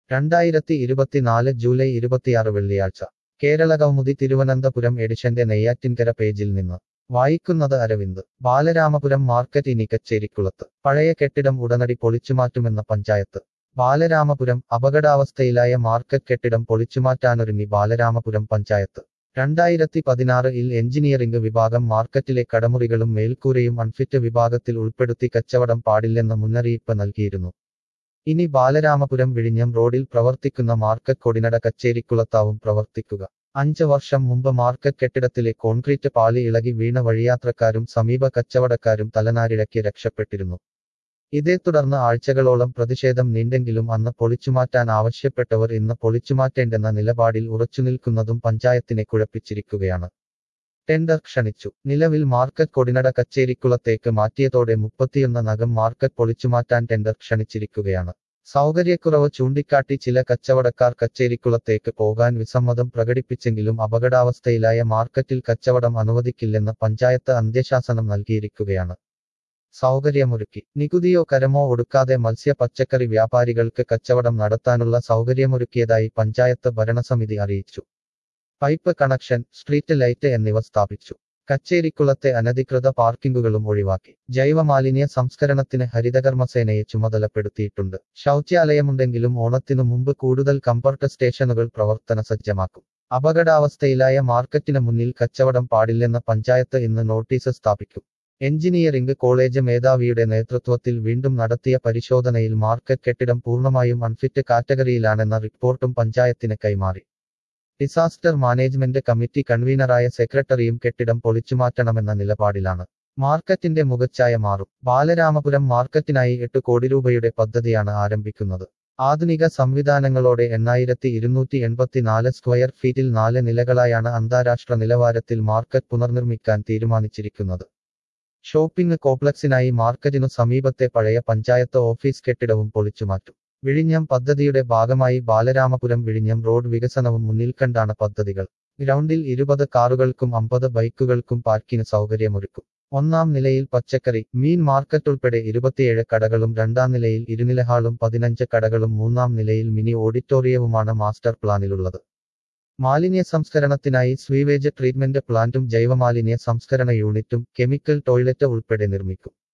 രണ്ടായിരത്തി ഇരുപത്തിനാല് ജൂലൈ ഇരുപത്തിയാറ് വെള്ളിയാഴ്ച കേരള കൗമുദി തിരുവനന്തപുരം എഡിഷന്റെ നെയ്യാറ്റിൻകര പേജിൽ നിന്ന് വായിക്കുന്നത് അരവിന്ദ് ബാലരാമപുരം മാർക്കറ്റ് ഇനി കച്ചേരിക്കുളത്ത് പഴയ കെട്ടിടം ഉടനടി പൊളിച്ചുമാറ്റുമെന്ന പഞ്ചായത്ത് ബാലരാമപുരം അപകടാവസ്ഥയിലായ മാർക്കറ്റ് കെട്ടിടം പൊളിച്ചുമാറ്റാനൊരുങ്ങി ബാലരാമപുരം പഞ്ചായത്ത് രണ്ടായിരത്തി പതിനാറിൽ എഞ്ചിനീയറിംഗ് വിഭാഗം മാർക്കറ്റിലെ കടമുറികളും മേൽക്കൂരയും അൺഫിറ്റ് വിഭാഗത്തിൽ ഉൾപ്പെടുത്തി കച്ചവടം പാടില്ലെന്ന മുന്നറിയിപ്പ് നൽകിയിരുന്നു ഇനി ബാലരാമപുരം വിഴിഞ്ഞം റോഡിൽ പ്രവർത്തിക്കുന്ന മാർക്കറ്റ് കൊടിനട കച്ചേരിക്കുളത്താവും പ്രവർത്തിക്കുക അഞ്ച് വർഷം മുമ്പ് മാർക്കറ്റ് കെട്ടിടത്തിലെ കോൺക്രീറ്റ് പാളി ഇളകി വീണ വഴിയാത്രക്കാരും സമീപ കച്ചവടക്കാരും തലനാരിഴയ്ക്ക് രക്ഷപ്പെട്ടിരുന്നു ഇതേ തുടർന്ന് ആഴ്ചകളോളം പ്രതിഷേധം നീണ്ടെങ്കിലും അന്ന് പൊളിച്ചുമാറ്റാൻ ആവശ്യപ്പെട്ടവർ ഇന്ന് പൊളിച്ചുമാറ്റേണ്ടെന്ന നിലപാടിൽ ഉറച്ചുനിൽക്കുന്നതും പഞ്ചായത്തിനെ കുഴപ്പിച്ചിരിക്കുകയാണ് ടെൻഡർ ക്ഷണിച്ചു നിലവിൽ മാർക്കറ്റ് കൊടിനട കച്ചേരിക്കുളത്തേക്ക് മാറ്റിയതോടെ മുപ്പത്തിയൊന്ന് നഗം മാർക്കറ്റ് പൊളിച്ചുമാറ്റാൻ ടെൻഡർ ക്ഷണിച്ചിരിക്കുകയാണ് സൗകര്യക്കുറവ് ചൂണ്ടിക്കാട്ടി ചില കച്ചവടക്കാർ കച്ചേരിക്കുളത്തേക്ക് പോകാൻ വിസമ്മതം പ്രകടിപ്പിച്ചെങ്കിലും അപകടാവസ്ഥയിലായ മാർക്കറ്റിൽ കച്ചവടം അനുവദിക്കില്ലെന്ന് പഞ്ചായത്ത് അന്ത്യശാസനം നൽകിയിരിക്കുകയാണ് സൗകര്യമൊരുക്കി നികുതിയോ കരമോ ഒടുക്കാതെ മത്സ്യ പച്ചക്കറി വ്യാപാരികൾക്ക് കച്ചവടം നടത്താനുള്ള സൗകര്യമൊരുക്കിയതായി പഞ്ചായത്ത് ഭരണസമിതി അറിയിച്ചു പൈപ്പ് കണക്ഷൻ സ്ട്രീറ്റ് ലൈറ്റ് എന്നിവ സ്ഥാപിച്ചു കച്ചേരിക്കുളത്തെ അനധികൃത പാർക്കിംഗുകളും ഒഴിവാക്കി ജൈവമാലിന്യ സംസ്കരണത്തിന് ഹരിതകർമ്മസേനയെ ചുമതലപ്പെടുത്തിയിട്ടുണ്ട് ശൗചാലയമുണ്ടെങ്കിലും ഓണത്തിനു മുമ്പ് കൂടുതൽ കംഫർട്ട് സ്റ്റേഷനുകൾ പ്രവർത്തന സജ്ജമാക്കും അപകടാവസ്ഥയിലായ മാർക്കറ്റിന് മുന്നിൽ കച്ചവടം പാടില്ലെന്ന് പഞ്ചായത്ത് ഇന്ന് നോട്ടീസ് സ്ഥാപിക്കും എഞ്ചിനീയറിംഗ് കോളേജ് മേധാവിയുടെ നേതൃത്വത്തിൽ വീണ്ടും നടത്തിയ പരിശോധനയിൽ മാർക്കറ്റ് കെട്ടിടം പൂർണ്ണമായും അൺഫിറ്റ് കാറ്റഗറിയിലാണെന്ന റിപ്പോർട്ടും പഞ്ചായത്തിന് കൈമാറി ഡിസാസ്റ്റർ മാനേജ്മെന്റ് കമ്മിറ്റി കൺവീനറായ സെക്രട്ടറിയും കെട്ടിടം പൊളിച്ചുമാറ്റണമെന്ന നിലപാടിലാണ് മാർക്കറ്റിന്റെ മുഖച്ഛായ മാറും ബാലരാമപുരം മാർക്കറ്റിനായി എട്ട് കോടി രൂപയുടെ പദ്ധതിയാണ് ആരംഭിക്കുന്നത് ആധുനിക സംവിധാനങ്ങളോടെ എണ്ണായിരത്തി ഇരുന്നൂറ്റി എൺപത്തിനാല് സ്ക്വയർ ഫീറ്റിൽ നാല് നിലകളായാണ് അന്താരാഷ്ട്ര നിലവാരത്തിൽ മാർക്കറ്റ് പുനർനിർമ്മിക്കാൻ തീരുമാനിച്ചിരിക്കുന്നത് ഷോപ്പിംഗ് കോംപ്ലക്സിനായി മാർക്കറ്റിനു സമീപത്തെ പഴയ പഞ്ചായത്ത് ഓഫീസ് കെട്ടിടവും പൊളിച്ചുമാറ്റും വിഴിഞ്ഞം പദ്ധതിയുടെ ഭാഗമായി ബാലരാമപുരം വിഴിഞ്ഞം റോഡ് വികസനവും മുന്നിൽ കണ്ടാണ് പദ്ധതികൾ ഗ്രൗണ്ടിൽ ഇരുപത് കാറുകൾക്കും അമ്പത് ബൈക്കുകൾക്കും പാർക്കിന് സൗകര്യമൊരുക്കും ഒന്നാം നിലയിൽ പച്ചക്കറി മീൻ മാർക്കറ്റ് ഉൾപ്പെടെ ഇരുപത്തിയേഴ് കടകളും രണ്ടാം നിലയിൽ ഇരുനില ഹാളും പതിനഞ്ച് കടകളും മൂന്നാം നിലയിൽ മിനി ഓഡിറ്റോറിയവുമാണ് മാസ്റ്റർ പ്ലാനിലുള്ളത് മാലിന്യ സംസ്കരണത്തിനായി സ്വീവേജ് ട്രീറ്റ്മെന്റ് പ്ലാന്റും ജൈവമാലിന്യ സംസ്കരണ യൂണിറ്റും കെമിക്കൽ ടോയ്ലറ്റ് ഉൾപ്പെടെ നിർമ്മിക്കും